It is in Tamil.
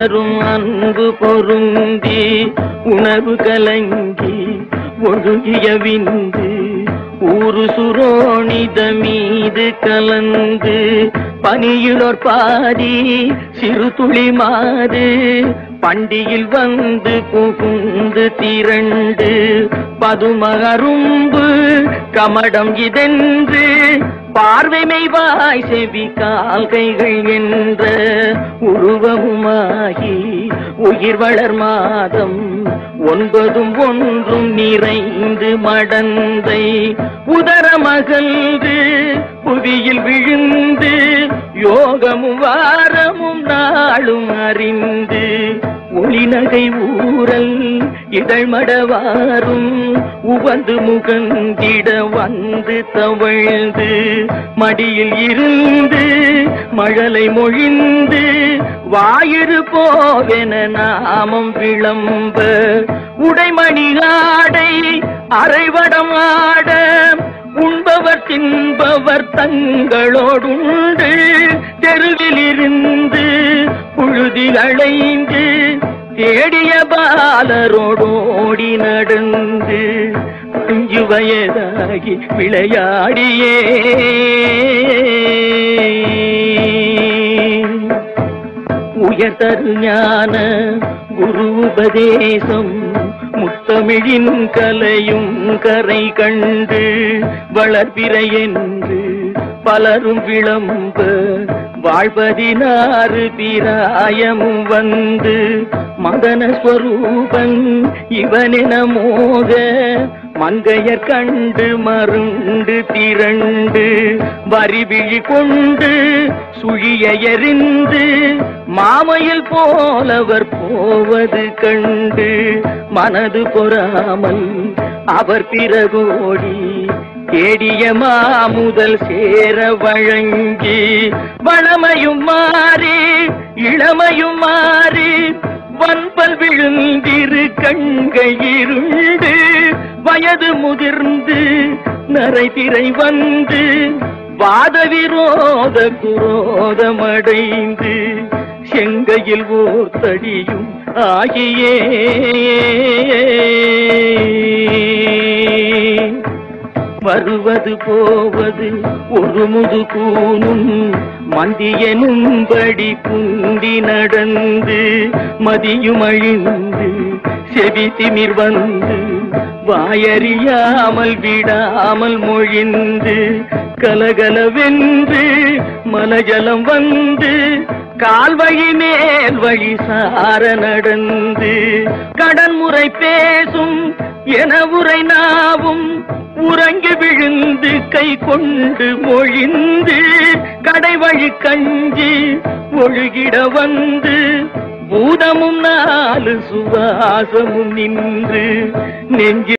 அரும் அன்பு பொருந்தி உணர்வு கலங்கி ஒழுகிய விந்து ஊரு சுரோணித மீது கலந்து பனியுளோர் பாதி சிறு துளி மாறு பண்டியில் வந்து புகுந்து திரண்டு பதுமகரும்பு கமடம் இதென்று பார்வைமை வாய் செவி கால் கைகள் என்ற உருவமுமாகி உயிர் வளர் மாதம் ஒன்பதும் ஒன்றும் நிறைந்து மடந்தை உதரமகன்று புவியில் விழுந்து யோகமும் வாரமும் நாளும் அறிந்து ஒளிநகை ஊரல் இதழ்மடவாரும் உவந்து முகந்திட வந்து தவழ்ந்து மடியில் இருந்து மழலை மொழிந்து வாயிறு போவென நாமம் விளம்ப உடைமணி ஆடை அரைவடம் ஆட உண்பவர் தின்பவர் தங்களோடுண்டு தெருவில் இருந்து புழுதில் அலைந்து தேடிய பாலரோடோடி நடந்து அஞ்சு வயதாகி விளையாடியே உயர்தரு ஞான குரு உபதேசம் முத்தமிழின் கலையும் கரை கண்டு வளர்பிறை என்று பலரும் விளம்ப வாழ்வதினாறு பிராயமும் வந்து மதன ஸ்வரூபன் இவனென மோக மங்கையர் கண்டு மருண்டு திரண்டு வரிவிழி கொண்டு சுழிய எறிந்து மாமையில் போலவர் போவது கண்டு மனது பொறாமல் அவர் பிறகோடி தேடிய மாமுதல் சேர வழங்கி வளமையும் மாறி இளமையும் மாறி வன்பல் விழுந்திரு கண்கள் இருண்டு வயது முதிர்ந்து நரை திரை வந்து வாத விரோத குரோதமடைந்து செங்கையில் ஓர் தடியும் ஆகியே வருவது போவது ஒரு முது கூனும் மந்தியனும்படி குண்டி நடந்து மதியும் அழிந்து செவி திமிர் வந்து வாயறியாமல் விடாமல் மொழிந்து கலகலவென்று மலஜலம் வந்து கால் வழி மேல் வழி சார நடந்து கடன் முறை பேசும் என உரை நாவும் உறங்கி விழுந்து கை கொண்டு மொழிந்து கடை வழி கஞ்சி ஒழுகிட வந்து பூதமும் நாலு சுவாசமும் நின்று நெஞ்சு